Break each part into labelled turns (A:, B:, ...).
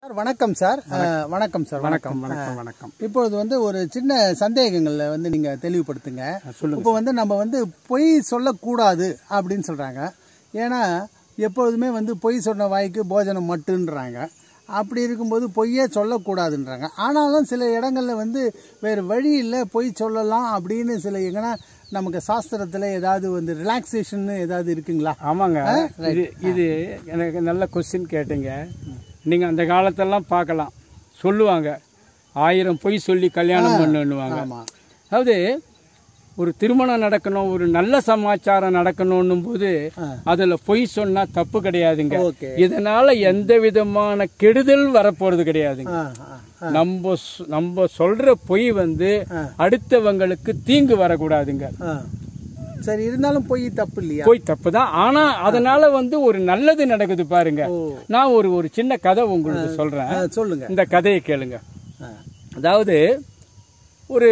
A: Sir வணக்கம் sir அஹ், வணக்கம் sir
B: வணக்கம் வணக்கம் வணக்கம்
A: இப்பொழுது வந்து ஒரு சின்ன சந்தேகங்களை வந்து நீங்க தெளிவுபடுத்துங்க
B: சொல்லுங்க
A: இப்போ வந்து நம்ம வந்து பொய் சொல்லக்கூடாது அப்படின்னு சொல்றாங்க ஏன்னா எப்பொழுதுமே வந்து பொய் சொன்ன வாய்க்கு போஜனம் மட்டுன்றாங்க அப்படி இருக்கும்போது பொய்யே சொல்லக்கூடாதுன்றாங்க ஆனாலும் சில இடங்கள்ல வந்து வேறு வழி இல்லை பொய் சொல்லலாம் அப்படின்னு சில எங்கன்னா நமக்கு சாஸ்திரத்துல ஏதாவது வந்து ரிலாக்ஸேஷன் ஏதாவது இருக்குங்களா
B: ஆமாங்க இது இது எனக்கு நல்ல கொஸ்டின் கேட்டீங்க நீங்க அந்த காலத்தெல்லாம் பார்க்கலாம் சொல்லுவாங்க ஆயிரம் பொய் சொல்லி கல்யாணம் பண்ணுவாங்க
A: ஆமா
B: அதாவது ஒரு திருமணம் நடக்கணும் ஒரு நல்ல சமாச்சாரம் நடக்கணும் போது
A: ஆ.
B: அதுல பொய் சொன்னா தப்பு கிடையாதுங்க
A: ஓகே
B: இதனால எந்த விதமான கெடுதல் வரப்போறது கிடையாதுங்க
A: ஆ ஆ
B: நம்ம சொ- நம்ம சொல்ற பொய் வந்து
A: ஆ.
B: அடுத்தவங்களுக்கு தீங்கு வரக்கூடாதுங்க
A: ஆ. சரி இருந்தாலும் பொய் தப்பு இல்லையா
B: போய் தப்பு தான் ஆனா அதனால வந்து ஒரு நல்லது நடக்குது பாருங்க
A: ஓ
B: நான் ஒரு ஒரு சின்ன கதை உங்களுக்கு சொல்றேன்
A: ஆ, சொல்லுங்க
B: இந்த கதையை கேளுங்க
A: ஆ.
B: அதாவது ஒரு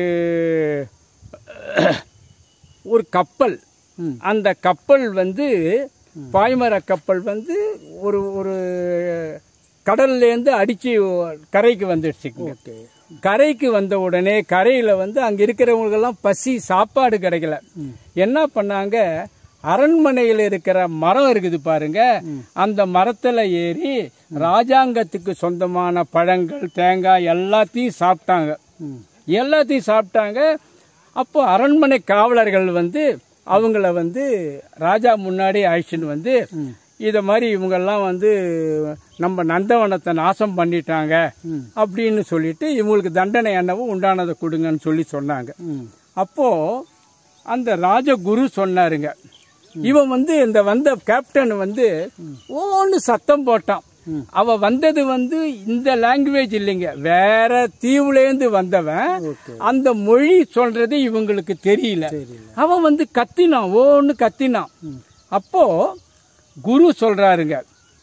B: ஒரு கப்பல்
A: ம்.
B: அந்த கப்பல் வந்து பாய்மர கப்பல் வந்து ஒரு ஒரு கடல்லேருந்து அடிச்சு கரைக்கு வந்துடுச்சுங்க
A: ஓகே
B: கரைக்கு வந்த உடனே கரையில வந்து அங்க இருக்கிறவங்களுக்கெல்லாம் பசி சாப்பாடு கிடைக்கல என்ன பண்ணாங்க அரண்மனையில் இருக்கிற மரம் இருக்குது பாருங்க அந்த மரத்துல ஏறி ராஜாங்கத்துக்கு சொந்தமான பழங்கள் தேங்காய் எல்லாத்தையும் சாப்பிட்டாங்க
A: ம்.
B: எல்லாத்தையும் சாப்பிட்டாங்க அப்போ அரண்மனை காவலர்கள் வந்து அவங்கள வந்து ராஜா முன்னாடி அழைச்சின்னு வந்து இத மாதிரி இவங்கெல்லாம் வந்து நம்ம நந்தவனத்தை நாசம் பண்ணிட்டாங்க
A: ம்.
B: அப்படின்னு சொல்லிட்டு இவங்களுக்கு தண்டனை என்னவோ உண்டானதை கொடுங்கன்னு சொல்லி சொன்னாங்க
A: ம்.
B: அப்போ அந்த ராஜகுரு சொன்னாருங்க இவன் வந்து இந்த வந்த கேப்டன் வந்து ஓன்னு சத்தம் போட்டான் அவ வந்தது வந்து இந்த லாங்குவேஜ் இல்லைங்க வேற தீவுலேருந்து வந்தவன்
A: ஓகே
B: அந்த மொழி சொல்றது இவங்களுக்கு தெரியல
A: தெரியல
B: அவன் வந்து கத்தினான் ஓன்னு கத்தினான் அப்போ குரு சொல்றாருங்க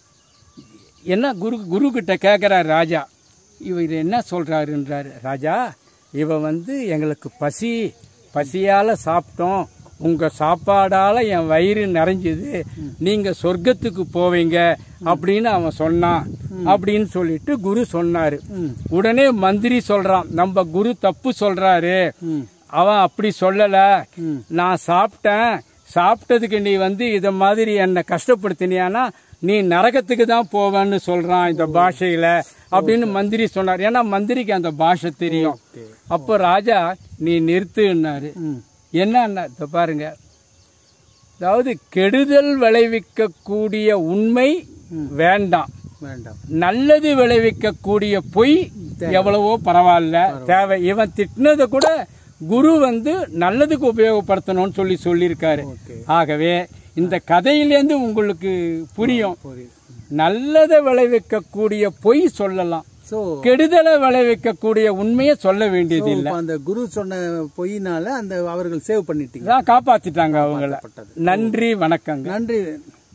B: என்ன குரு குரு கிட்ட கேட்கிறார் ராஜா இவர் என்ன சொல்றாருன்றாரு ராஜா இவ வந்து எங்களுக்கு பசி பசியால சாப்பிட்டோம் உங்க சாப்பாடால என் வயிறு நிறைஞ்சது நீங்க சொர்க்கத்துக்கு போவீங்க அப்படின்னு அவன் சொன்னான் அப்படின்னு சொல்லிட்டு குரு சொன்னாரு
A: ம்.
B: உடனே மந்திரி சொல்றான் நம்ம குரு தப்பு சொல்றாரு
A: ம்.
B: அவன் அப்படி சொல்லல
A: ம்.
B: நான் சாப்பிட்டேன் சாப்பிட்டதுக்கு நீ வந்து இத மாதிரி என்னை கஷ்டப்படுத்தினியானா நீ நரகத்துக்கு தான் போவேன்னு சொல்றான் இந்த பாஷையில அப்படின்னு மந்திரி சொன்னார் ஏன்னா மந்திரிக்கு அந்த பாஷை தெரியும்
A: ஓகே
B: அப்போ ராஜா நீ நிறுத்துன்னாரு
A: ம்.
B: என்னன்னா இத பாருங்க அதாவது கெடுதல் விளைவிக்கக்கூடிய உண்மை வேண்டாம்
A: வேண்டாம்
B: நல்லது விளைவிக்கக்கூடிய பொய் எவ்வளவோ பரவாயில்ல தேவை இவன் திட்டினதை கூட குரு வந்து நல்லதுக்கு உபயோகப்படுத்தணும்னு சொல்லி சொல்லியிருக்காரு
A: ஓகே
B: ஆகவே இந்த கதையிலேருந்து உங்களுக்கு புரியும்
A: புரியுது
B: நல்லதை விளைவிக்கக்கூடிய பொய் சொல்லலாம்
A: ஸோ
B: கெடுதலை விளைவிக்கக்கூடிய உண்மையை சொல்ல வேண்டியது இல்ல
A: அந்த குரு சொன்ன பொய்னால அந்த அவர்கள் சேவ் பண்ணிட்டீங்க
B: இதான் காப்பாத்திட்டாங்க அவங்கள
A: பட்டது
B: நன்றி வணக்கங்க
A: நன்றி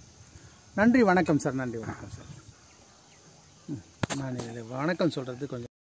A: நன்றி வணக்கம் சார் நன்றி வணக்கம் சார் ம். நான் இதில் வணக்கம் சொல்றது கொஞ்சம்